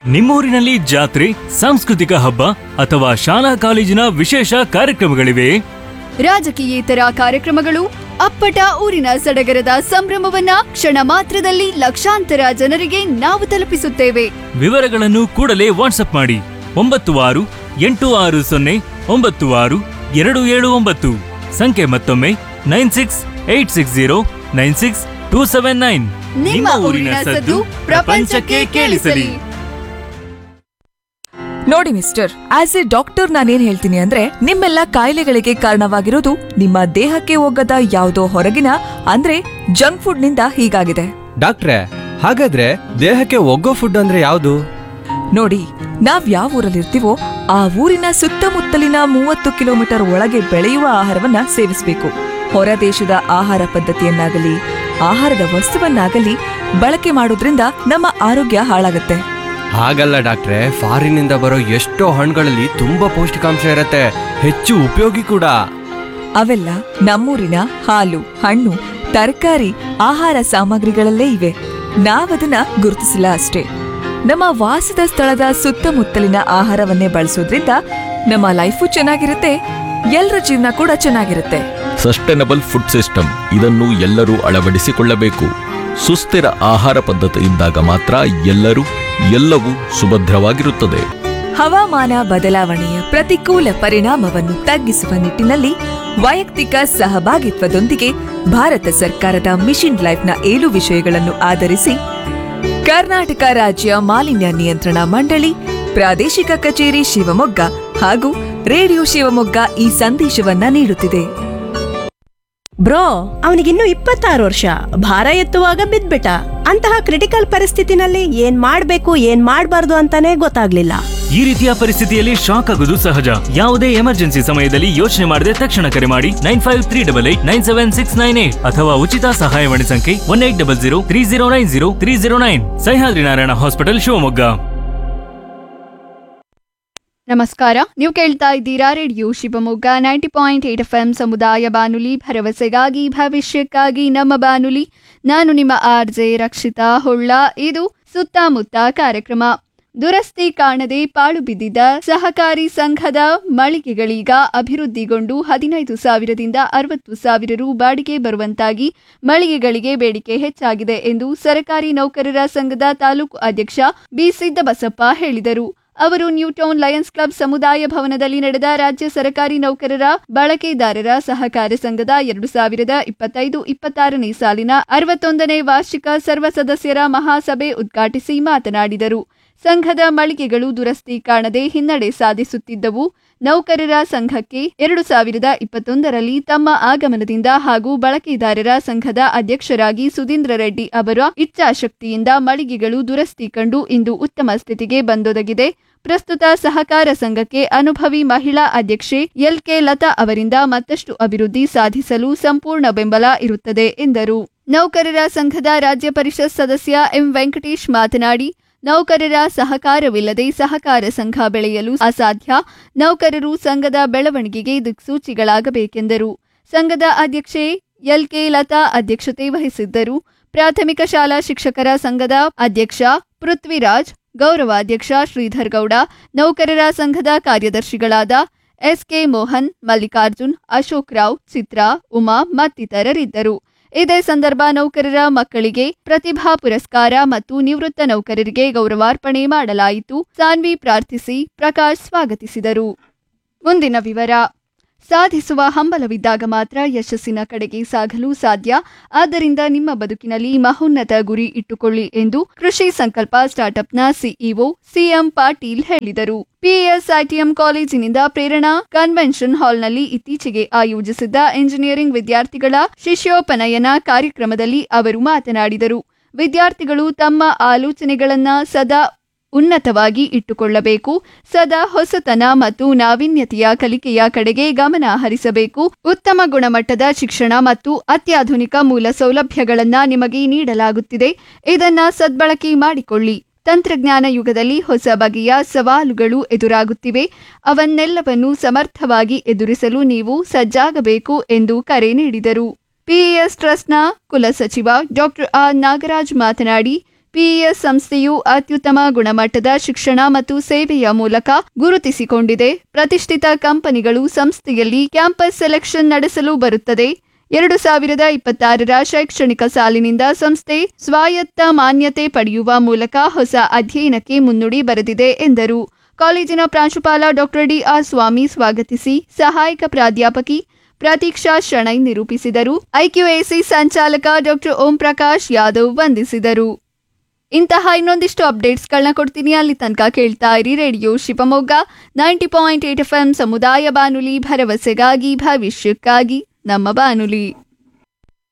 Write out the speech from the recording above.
ನಿಮ್ಮೂರಿನಲ್ಲಿ ಜಾತ್ರೆ ಸಾಂಸ್ಕೃತಿಕ ಹಬ್ಬ ಅಥವಾ ಶಾಲಾ ಕಾಲೇಜಿನ ವಿಶೇಷ ಕಾರ್ಯಕ್ರಮಗಳಿವೆ ರಾಜಕೀಯೇತರ ಕಾರ್ಯಕ್ರಮಗಳು ಅಪ್ಪಟ ಊರಿನ ಸಡಗರದ ಸಂಭ್ರಮವನ್ನ ಕ್ಷಣ ಮಾತ್ರದಲ್ಲಿ ಲಕ್ಷಾಂತರ ಜನರಿಗೆ ನಾವು ತಲುಪಿಸುತ್ತೇವೆ ವಿವರಗಳನ್ನು ಕೂಡಲೇ ವಾಟ್ಸಪ್ ಮಾಡಿ ಒಂಬತ್ತು ಆರು ಎಂಟು ಆರು ಸೊನ್ನೆ ಒಂಬತ್ತು ಆರು ಎರಡು ಏಳು ಒಂಬತ್ತು ಸಂಖ್ಯೆ ಮತ್ತೊಮ್ಮೆ nine six eight six zero nine six two seven nine ನಿಮ್ಮ ಊರಿನ ಸದ್ದು ಪ್ರಪಂಚಕ್ಕೆ ಕೇಳಿಸಲಿ ನೋಡಿ ಮಿಸ್ಟರ್ ಆಸ್ ಎ ಡಾಕ್ಟರ್ ನಾನೇನ್ ಹೇಳ್ತೀನಿ ಅಂದ್ರೆ ನಿಮ್ಮೆಲ್ಲ ಕಾಯಿಲೆಗಳಿಗೆ ಕಾರಣವಾಗಿರೋದು ನಿಮ್ಮ ದೇಹಕ್ಕೆ ಹೋಗದ ಯಾವುದೋ ಹೊರಗಿನ ಅಂದ್ರೆ ಜಂಕ್ ಫುಡ್ ನಿಂದ ಹೀಗಾಗಿದೆ ಡಾಕ್ಟ್ರೆ ಹಾಗಾದ್ರೆ ದೇಹಕ್ಕೆ ಒಗ್ಗೋ ಫುಡ್ ಅಂದ್ರೆ ಯಾವುದು ನೋಡಿ ನಾವ್ ಯಾವ ಊರಲ್ಲಿರ್ತೀವೋ ಆ ಊರಿನ ಸುತ್ತಮುತ್ತಲಿನ ಮೂವತ್ತು ಕಿಲೋಮೀಟರ್ ಒಳಗೆ ಬೆಳೆಯುವ ಆಹಾರವನ್ನ ಸೇವಿಸಬೇಕು ಹೊರ ದೇಶದ ಆಹಾರ ಪದ್ಧತಿಯನ್ನಾಗಲಿ ಆಹಾರದ ವಸ್ತುವನ್ನಾಗಲಿ ಬಳಕೆ ಮಾಡೋದ್ರಿಂದ ನಮ್ಮ ಆರೋಗ್ಯ ಹಾಳಾಗುತ್ತೆ ಹಾಗಲ್ಲ ಡಾಕ್ಟ್ರೆ ಫಾರಿನಿಂದ ಬರೋ ಎಷ್ಟೋ ಹಣ್ಣುಗಳಲ್ಲಿ ತುಂಬಾ ಪೌಷ್ಟಿಕಾಂಶ ಇರತ್ತೆ ಹೆಚ್ಚು ಉಪಯೋಗಿ ಕೂಡ ಅವೆಲ್ಲ ನಮ್ಮೂರಿನ ಹಾಲು ಹಣ್ಣು ತರಕಾರಿ ಆಹಾರ ಸಾಮಗ್ರಿಗಳಲ್ಲೇ ಇವೆ ನಾವದನ್ನ ಗುರುತಿಸಿಲ್ಲ ಅಷ್ಟೇ ನಮ್ಮ ವಾಸದ ಸ್ಥಳದ ಸುತ್ತಮುತ್ತಲಿನ ಆಹಾರವನ್ನೇ ಬಳಸೋದ್ರಿಂದ ನಮ್ಮ ಲೈಫು ಚೆನ್ನಾಗಿರುತ್ತೆ ಎಲ್ಲರ ಜೀವನ ಕೂಡ ಚೆನ್ನಾಗಿರುತ್ತೆ ಸಸ್ಟೈನಬಲ್ ಫುಡ್ ಸಿಸ್ಟಮ್ ಇದನ್ನು ಎಲ್ಲರೂ ಅಳವಡಿಸಿಕೊಳ್ಳಬೇಕು ಸುಸ್ಥಿರ ಆಹಾರ ಪದ್ಧತಿಯಿಂದಾಗ ಮಾತ್ರ ಎಲ್ಲರೂ ಎಲ್ಲವೂ ಸುಭದ್ರವಾಗಿರುತ್ತದೆ ಹವಾಮಾನ ಬದಲಾವಣೆಯ ಪ್ರತಿಕೂಲ ಪರಿಣಾಮವನ್ನು ತಗ್ಗಿಸುವ ನಿಟ್ಟಿನಲ್ಲಿ ವೈಯಕ್ತಿಕ ಸಹಭಾಗಿತ್ವದೊಂದಿಗೆ ಭಾರತ ಸರ್ಕಾರದ ಮಿಷನ್ ಲೈಫ್ನ ಏಳು ವಿಷಯಗಳನ್ನು ಆಧರಿಸಿ ಕರ್ನಾಟಕ ರಾಜ್ಯ ಮಾಲಿನ್ಯ ನಿಯಂತ್ರಣ ಮಂಡಳಿ ಪ್ರಾದೇಶಿಕ ಕಚೇರಿ ಶಿವಮೊಗ್ಗ ಹಾಗೂ ರೇಡಿಯೋ ಶಿವಮೊಗ್ಗ ಈ ಸಂದೇಶವನ್ನ ನೀಡುತ್ತಿದೆ ಬ್ರೋ ಅವನಿಗಿನ್ನು ಇಪ್ಪತ್ತಾರು ವರ್ಷ ಭಾರ ಎತ್ತುವಾಗ ಬಿದ್ಬಿಟ್ಟ ಅಂತಹ ಕ್ರಿಟಿಕಲ್ ಪರಿಸ್ಥಿತಿನಲ್ಲಿ ಏನ್ ಮಾಡ್ಬೇಕು ಏನ್ ಮಾಡ್ಬಾರ್ದು ಅಂತಾನೆ ಗೊತ್ತಾಗ್ಲಿಲ್ಲ ಈ ರೀತಿಯ ಪರಿಸ್ಥಿತಿಯಲ್ಲಿ ಶಾಕ್ ಆಗುವುದು ಸಹಜ ಯಾವುದೇ ಎಮರ್ಜೆನ್ಸಿ ಸಮಯದಲ್ಲಿ ಯೋಚನೆ ಮಾಡದೆ ತಕ್ಷಣ ಕರೆ ಮಾಡಿ nine five three double eight nine seven six nine eight ಅಥವಾ ಉಚಿತ ಸಹಾಯವಾಣಿ ಸಂಖ್ಯೆ one eight double zero three zero nine zero three zero nine Sahyadri Narayana hospital Shivamogga ನಮಸ್ಕಾರ ನೀವು ಕೇಳ್ತಾ ಇದ್ದೀರಾ radio Shivamogga ninety point eight F M ಸಮುದಾಯ ಬಾನುಲಿ ಭರವಸೆಗಾಗಿ ಭವಿಷ್ಯಕ್ಕಾಗಿ ನಮ್ಮ ಬಾನುಲಿ ನಾನು ನಿಮ್ಮ ಆರ್ ಜೆ ರಕ್ಷಿತಾ ಹೊಳ್ಳ ಇದು ಸುತ್ತಮುತ್ತ ಕಾರ್ಯಕ್ರಮ ದುರಸ್ತಿ ಕಾಣದೆ ಪಾಳು ಬಿದ್ದಿದ್ದ ಸಹಕಾರಿ ಸಂಘದ ಮಳಿಗೆಗಳೀಗ ಅಭಿವೃದ್ಧಿಗೊಂಡು ಹದಿನೈದು ಸಾವಿರದಿಂದ ಅರವತ್ತು ಸಾವಿರ ರು ಬಾಡಿಗೆ ಬರುವಂತಾಗಿ ಮಳಿಗೆಗಳಿಗೆ ಬೇಡಿಕೆ ಹೆಚ್ಚಾಗಿದೆ ಎಂದು ಸರಕಾರಿ ನೌಕರರ ಸಂಘದ ತಾಲೂಕು ಅಧ್ಯಕ್ಷ ಬಿ ಸಿದ್ದಬಸಪ್ಪ ಹೇಳಿದರು ಅವರು ನ್ಯೂಟೌನ್ ಲಯನ್ಸ್ ಕ್ಲಬ್ ಸಮುದಾಯ ಭವನದಲ್ಲಿ ನಡೆದ ರಾಜ್ಯ ಸರ್ಕಾರಿ ನೌಕರರ ಬಳಕೆದಾರರ ಸಹಕಾರ ಸಂಘದ ಎರಡು ಸಾವಿರದ ಇಪ್ಪತ್ತೈದು ಇಪ್ಪತ್ತಾರನೇ ಸಾಲಿನ ಅರವತ್ತೊಂದನೇ ವಾರ್ಷಿಕ ಸರ್ವ ಸದಸ್ಯರ ಮಹಾಸಭೆ ಉದ್ಘಾಟಿಸಿ ಮಾತನಾಡಿದರು ಸಂಘದ ಮಳಿಗೆಗಳು ದುರಸ್ತಿ ಕಾಣದೆ ಹಿನ್ನಡೆ ಸಾಧಿಸುತ್ತಿದ್ದವು ನೌಕರರ ಸಂಘಕ್ಕೆ ಎರಡು ಸಾವಿರದ ಇಪ್ಪತ್ತೊಂದರಲ್ಲಿ ತಮ್ಮ ಆಗಮನದಿಂದ ಹಾಗೂ ಬಳಕೆದಾರರ ಸಂಘದ ಅಧ್ಯಕ್ಷರಾಗಿ ಸುಧೀಂದ್ರ ರೆಡ್ಡಿ ಅವರ ಇಚ್ಛಾಶಕ್ತಿಯಿಂದ ಮಳಿಗೆಗಳು ದುರಸ್ತಿ ಕಂಡು ಇಂದು ಉತ್ತಮ ಸ್ಥಿತಿಗೆ ಬಂದೊದಗಿದೆ ಪ್ರಸ್ತುತ ಸಹಕಾರ ಸಂಘಕ್ಕೆ ಅನುಭವಿ ಮಹಿಳಾ ಅಧ್ಯಕ್ಷೆ ಎಲ್ಕೆ ಲತಾ ಅವರಿಂದ ಮತ್ತಷ್ಟು ಅಭಿವೃದ್ಧಿ ಸಾಧಿಸಲು ಸಂಪೂರ್ಣ ಬೆಂಬಲ ಇರುತ್ತದೆ ಎಂದರು ನೌಕರರ ಸಂಘದ ರಾಜ್ಯ ಪರಿಷತ್ ಸದಸ್ಯ ಎಂ ವೆಂಕಟೇಶ್ ಮಾತನಾಡಿ ನೌಕರರ ಸಹಕಾರವಿಲ್ಲದೆ ಸಹಕಾರ ಸಂಘ ಬೆಳೆಯಲು ಅಸಾಧ್ಯ ನೌಕರರು ಸಂಘದ ಬೆಳವಣಿಗೆಗೆ ದಿಕ್ಸೂಚಿಗಳಾಗಬೇಕೆಂದರು ಸಂಘದ ಅಧ್ಯಕ್ಷೆ ಎಲ್ಕೆ ಲತಾ ಅಧ್ಯಕ್ಷತೆ ವಹಿಸಿದ್ದರು ಪ್ರಾಥಮಿಕ ಶಾಲಾ ಶಿಕ್ಷಕರ ಸಂಘದ ಅಧ್ಯಕ್ಷ ಪೃಥ್ವಿರಾಜ್ ಗೌರವಾಧ್ಯಕ್ಷ ಶ್ರೀಧರ್ ಗೌಡ ನೌಕರರ ಸಂಘದ ಕಾರ್ಯದರ್ಶಿಗಳಾದ ಎಸ್ಕೆ ಮೋಹನ್ ಮಲ್ಲಿಕಾರ್ಜುನ್ ಅಶೋಕ್ ರಾವ್ ಚಿತ್ರಾ ಉಮಾ ಮತ್ತಿತರರಿದ್ದರು ಇದೇ ಸಂದರ್ಭ ನೌಕರರ ಮಕ್ಕಳಿಗೆ ಪ್ರತಿಭಾ ಪುರಸ್ಕಾರ ಮತ್ತು ನಿವೃತ್ತ ನೌಕರರಿಗೆ ಗೌರವಾರ್ಪಣೆ ಮಾಡಲಾಯಿತು ಸಾನ್ವಿ ಪ್ರಾರ್ಥಿಸಿ ಪ್ರಕಾಶ್ ಸ್ವಾಗತಿಸಿದರು ಮುಂದಿನ ವಿವರ ಸಾಧಿಸುವ ಹಂಬಲವಿದ್ದಾಗ ಮಾತ್ರ ಯಶಸ್ಸಿನ ಕಡೆಗೆ ಸಾಗಲು ಸಾಧ್ಯ ಆದ್ದರಿಂದ ನಿಮ್ಮ ಬದುಕಿನಲ್ಲಿ ಮಹೋನ್ನತ ಗುರಿ ಇಟ್ಟುಕೊಳ್ಳಿ ಎಂದು ಕೃಷಿ ಸಂಕಲ್ಪ ಸ್ಟಾರ್ಟ್ಅಪ್ನ ಸಿಇಒ ಸಿಎಂ ಪಾಟೀಲ್ ಹೇಳಿದರು ಪಿಎಸ್ಐಟಿಎಂ ಕಾಲೇಜಿನಿಂದ ಪ್ರೇರಣಾ ಕನ್ವೆನ್ಷನ್ ಹಾಲ್ನಲ್ಲಿ ಇತ್ತೀಚೆಗೆ ಆಯೋಜಿಸಿದ್ದ ಎಂಜಿನಿಯರಿಂಗ್ ವಿದ್ಯಾರ್ಥಿಗಳ ಶಿಷ್ಯೋಪನಯನ ಕಾರ್ಯಕ್ರಮದಲ್ಲಿ ಅವರು ಮಾತನಾಡಿದರು ವಿದ್ಯಾರ್ಥಿಗಳು ತಮ್ಮ ಆಲೋಚನೆಗಳನ್ನ ಸದಾ ಉನ್ನತವಾಗಿ ಇಟ್ಟುಕೊಳ್ಳಬೇಕು ಸದಾ ಹೊಸತನ ಮತ್ತು ನಾವೀನ್ಯತೆಯ ಕಲಿಕೆಯ ಕಡೆಗೆ ಗಮನ ಹರಿಸಬೇಕು ಉತ್ತಮ ಗುಣಮಟ್ಟದ ಶಿಕ್ಷಣ ಮತ್ತು ಅತ್ಯಾಧುನಿಕ ಮೂಲ ಸೌಲಭ್ಯಗಳನ್ನ ನಿಮಗೆ ನೀಡಲಾಗುತ್ತಿದೆ ಇದನ್ನ ಸದ್ಬಳಕೆ ಮಾಡಿಕೊಳ್ಳಿ ತಂತ್ರಜ್ಞಾನ ಯುಗದಲ್ಲಿ ಹೊಸ ಬಗೆಯ ಸವಾಲುಗಳು ಎದುರಾಗುತ್ತಿವೆ ಅವನ್ನೆಲ್ಲವನ್ನು ಸಮರ್ಥವಾಗಿ ಎದುರಿಸಲು ನೀವು ಸಜ್ಜಾಗಬೇಕು ಎಂದು ಕರೆ ನೀಡಿದರು ಪಿಇಎಸ್ ಟ್ರಸ್ಟ್ನ ಕುಲಸಚಿವ ಡಾಕ್ಟರ್ ಆರ್ ನಾಗರಾಜ್ ಮಾತನಾಡಿ ಪಿಇಎಸ್ ಸಂಸ್ಥೆಯು ಅತ್ಯುತ್ತಮ ಗುಣಮಟ್ಟದ ಶಿಕ್ಷಣ ಮತ್ತು ಸೇವೆಯ ಮೂಲಕ ಗುರುತಿಸಿಕೊಂಡಿದೆ ಪ್ರತಿಷ್ಠಿತ ಕಂಪನಿಗಳು ಸಂಸ್ಥೆಯಲ್ಲಿ ಕ್ಯಾಂಪಸ್ ಸೆಲೆಕ್ಷನ್ ನಡೆಸಲು ಬರುತ್ತದೆ ಎರಡು ಸಾವಿರದ ಇಪ್ಪತ್ತಾರರ ಶೈಕ್ಷಣಿಕ ಸಾಲಿನಿಂದ ಸಂಸ್ಥೆ ಸ್ವಾಯತ್ತ ಮಾನ್ಯತೆ ಪಡೆಯುವ ಮೂಲಕ ಹೊಸ ಅಧ್ಯಯನಕ್ಕೆ ಮುನ್ನುಡಿ ಬರೆದಿದೆ ಎಂದರು ಕಾಲೇಜಿನ ಪ್ರಾಂಶುಪಾಲ ಡಾಕ್ಟರ್ ಡಿಆರ್ ಸ್ವಾಮಿ ಸ್ವಾಗತಿಸಿ ಸಹಾಯಕ ಪ್ರಾಧ್ಯಾಪಕಿ ಪ್ರತೀಕ್ಷಾ ಶಣೈ ನಿರೂಪಿಸಿದರು ಐಕ್ಯುಎಸಿ ಸಂಚಾಲಕ ಡಾಕ್ಟರ್ ಓಂ ಪ್ರಕಾಶ್ ಯಾದವ್ ವಂದಿಸಿದರು ಇಂತಹ ಇನ್ನೊಂದಿಷ್ಟು ಅಪ್ಡೇಟ್ಸ್ಗಳನ್ನ ಕೊಡ್ತೀನಿ ಅಲ್ಲಿ ತನಕ ಕೇಳ್ತಾ ಇರಿ radio Shivamogga ninety point eight F M ಸಮುದಾಯ ಬಾನುಲಿ ಭರವಸೆಗಾಗಿ ಭವಿಷ್ಯಕ್ಕಾಗಿ ನಮ್ಮ ಬಾನುಲಿ